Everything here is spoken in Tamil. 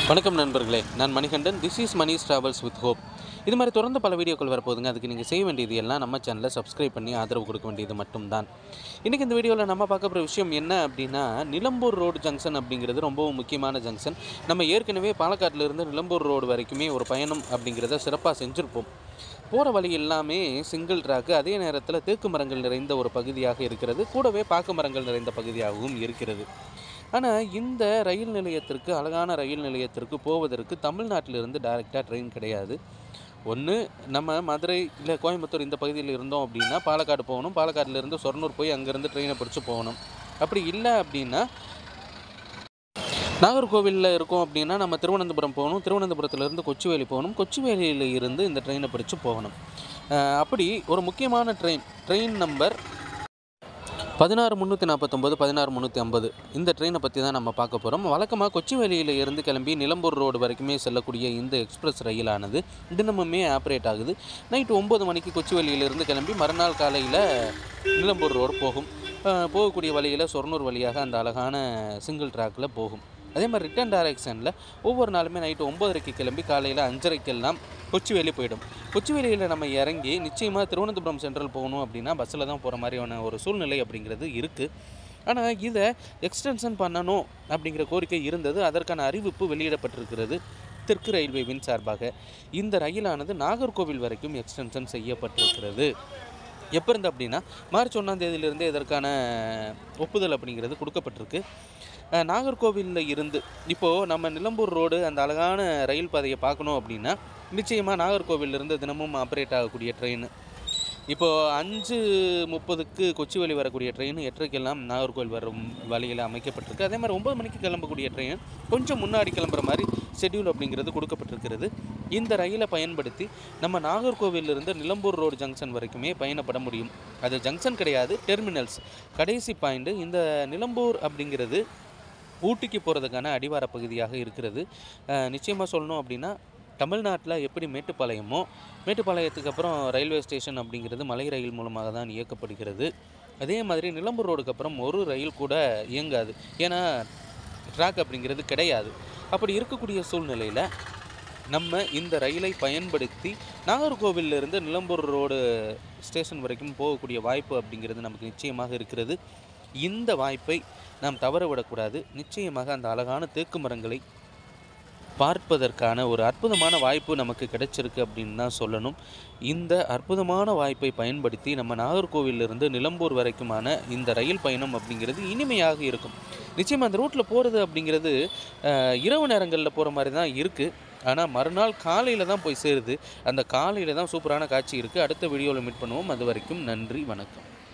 வணக்கம் நண்பர்களே நான் Manikandan this is Mani's travels with hope இது மாதிரி தொடர்ந்து பல வீடியோக்கள் வரப்போகுதுங்க அதுக்கு நீங்கள் செய்ய வேண்டியது எல்லாம் நம்ம சேனலை சப்ஸ்கிரைப் பண்ணி ஆதரவு கொடுக்க வேண்டியது மட்டும்தான் இன்றைக்கி இந்த வீடியோவில் நம்ம பார்க்க போகிற விஷயம் என்ன அப்படின்னா நிலம்பூர் ரோடு ஜங்ஷன் அப்படிங்கிறது ரொம்பவும் முக்கியமான ஜங்ஷன் நம்ம ஏற்கனவே பாலக்காட்டில் இருந்து நிலம்பூர் ரோடு வரைக்குமே ஒரு பயணம் அப்படிங்கிறத சிறப்பாக செஞ்சுருப்போம் போகிற வழி எல்லாமே சிங்கிள் ட்ராக்கு அதே நேரத்தில் தேக்கு மரங்கள் நிறைந்த ஒரு பகுதியாக இருக்கிறது கூடவே பாக்கு மரங்கள் நிறைந்த பகுதியாகவும் இருக்கிறது ஆனால் இந்த ரயில் நிலையத்திற்கு அழகான ரயில் நிலையத்திற்கு போவதற்கு தமிழ்நாட்டிலிருந்து டைரெக்டாக ட்ரெயின் கிடையாது ஒன்று நம்ம மதுரை இல்லை கோயம்புத்தூர் இந்த பகுதியில் இருந்தோம் அப்படின்னா பாலக்காடு போகணும் பாலக்காடுலேருந்து சொர்ணூர் போய் அங்கேருந்து ட்ரெயினை பிடிச்சி போகணும் அப்படி இல்லை அப்படின்னா நாகர்கோவிலில் இருக்கோம் அப்படின்னா நம்ம திருவனந்தபுரம் போகணும் திருவனந்தபுரத்துலேருந்து கொச்சுவேலி போகணும் கொச்சுவேலியில் இருந்து இந்த ட்ரெயினை பிடிச்சி போகணும் அஹ் அப்படி ஒரு முக்கியமான ட்ரெயின் ட்ரெயின் நம்பர் பதினாறு முந்நூற்றி நாற்பத்தொம்போது பதினாறு முந்நூற்றி ஐம்பது இந்த ட்ரெயினை பற்றி தான் நம்ம பார்க்க போகிறோம் வழக்கமாக கொச்சிவேலியில் இருந்து கிளம்பி நிலம்பூர் ரோடு வரைக்குமே செல்லக்கூடிய இந்த எக்ஸ்பிரஸ் ரயிலானது தினமுமே ஆப்ரேட் ஆகுது நைட்டு ஒம்பது மணிக்கு கொச்சிவேலியிலிருந்து கிளம்பி மறுநாள் காலையில் நிலம்பூர் ரோடு போகும் அஹ் போகக்கூடிய வழியில் சொர்ணூர் வழியாக அந்த அழகான சிங்கிள் ட்ராக்கில் போகும் அதே மாதிரி ரிட்டர்ன் டைரக்ஷனில் ஒவ்வொரு நாளுமே நைட்டு ஒம்பதரைக்கு கிளம்பி காலையில் அஞ்சரைக்கெல்லாம் கொச்சிவேலி போயிடும் கொச்சிவேலியில் நம்ம இறங்கி நிச்சயமாக திருவனந்தபுரம் சென்ட்ரல் போகணும் அப்படின்னா பஸ்ஸில் தான் போகிற மாதிரியான ஒரு சூழ்நிலை அப்படிங்கிறது இருக்குது ஆனால் இதை எக்ஸ்டென்ஷன் பண்ணணும் அப்படிங்கிற கோரிக்கை இருந்தது அதற்கான அறிவிப்பு வெளியிடப்பட்டிருக்கிறது தெற்கு ரயில்வேவின் சார்பாக இந்த ரயிலானது நாகர்கோவில் வரைக்கும் எக்ஸ்டென்ஷன் செய்யப்பட்டிருக்கிறது எப்போ இருந்து அப்படின்னா மார்ச் ஒன்றாம் தேதியிலிருந்தே இதற்கான ஒப்புதல் அப்படிங்கிறது கொடுக்கப்பட்டிருக்கு அஹ் நாகர்கோவிலில் இருந்து இப்போது நம்ம நிலம்பூர் ரோடு அந்த அழகான ரயில் பாதையை பார்க்கணும் அப்படின்னா நிச்சயமாக நாகர்கோவிலிருந்து தினமும் ஆப்ரேட் ஆகக்கூடிய ட்ரெயின் இப்போது அஞ்சு முப்பதுக்கு கொச்சிவேலி வரக்கூடிய ட்ரெயின் எட்டரைக்கெல்லாம் நாகர்கோவில் வரும் வழியில் அமைக்கப்பட்டிருக்கு அதே மாதிரி ஒம்பது மணிக்கு கிளம்பக்கூடிய ட்ரெயின் கொஞ்சம் முன்னாடி கிளம்புற மாதிரி ஷெட்யூல் அப்படிங்கிறது கொடுக்கப்பட்டிருக்கிறது இந்த ரயிலை பயன்படுத்தி நம்ம நாகர்கோவிலிருந்து நிலம்பூர் ரோடு ஜங்ஷன் வரைக்குமே பயணப்பட முடியும் அது ஜங்ஷன் கிடையாது டெர்மினல்ஸ் கடைசி பாயிண்ட் இந்த நிலம்பூர் அப்படிங்கிறது ஊட்டிக்கு போகிறதுக்கான அடிவார பகுதியாக இருக்கிறது நிச்சயமாக சொல்லணும் அப்படின்னா தமிழ்நாட்டில் எப்படி மேட்டுப்பாளையமோ மேட்டுப்பாளையத்துக்கு அப்புறம் ரயில்வே ஸ்டேஷன் அப்படிங்கிறது மலை ரயில் மூலமாக தான் இயக்கப்படுகிறது அதே மாதிரி நிலம்பூர் ரோடுக்கு அப்புறம் ஒரு ரயில் கூட இயங்காது ஏன்னா ட்ராக் அப்படிங்கிறது கிடையாது அப்படி இருக்கக்கூடிய சூழ்நிலையில் நம்ம இந்த ரயிலை பயன்படுத்தி நாகர்கோவில்ல இருந்து நிலம்பூர் ரோடு ஸ்டேஷன் வரைக்கும் போகக்கூடிய வாய்ப்பு அப்படிங்கிறது நமக்கு நிச்சயமாக இருக்கிறது இந்த வாய்ப்பை நாம் தவற விடக்கூடாது நிச்சயமாக அந்த அழகான தேக்கு மரங்களை பார்ப்பதற்கான ஒரு அற்புதமான வாய்ப்பு நமக்கு கிடைச்சிருக்கு அப்படின்னு தான் சொல்லணும் இந்த அற்புதமான வாய்ப்பை பயன்படுத்தி நம்ம நாகர்கோவிலிருந்து நிலம்பூர் வரைக்குமான இந்த ரயில் பயணம் அப்படிங்கிறது இனிமையாக இருக்கும் நிச்சயமாக அந்த ரூட்டில் போகிறது அப்படிங்கிறது அஹ், இரவு நேரங்களில் போகிற மாதிரி தான் இருக்குது ஆனால் மறுநாள் காலையில் தான் போய் சேருது அந்த காலையில் தான் சூப்பரான காட்சி இருக்குது அடுத்த வீடியோவில் மீட் பண்ணுவோம் அது வரைக்கும் நன்றி வணக்கம்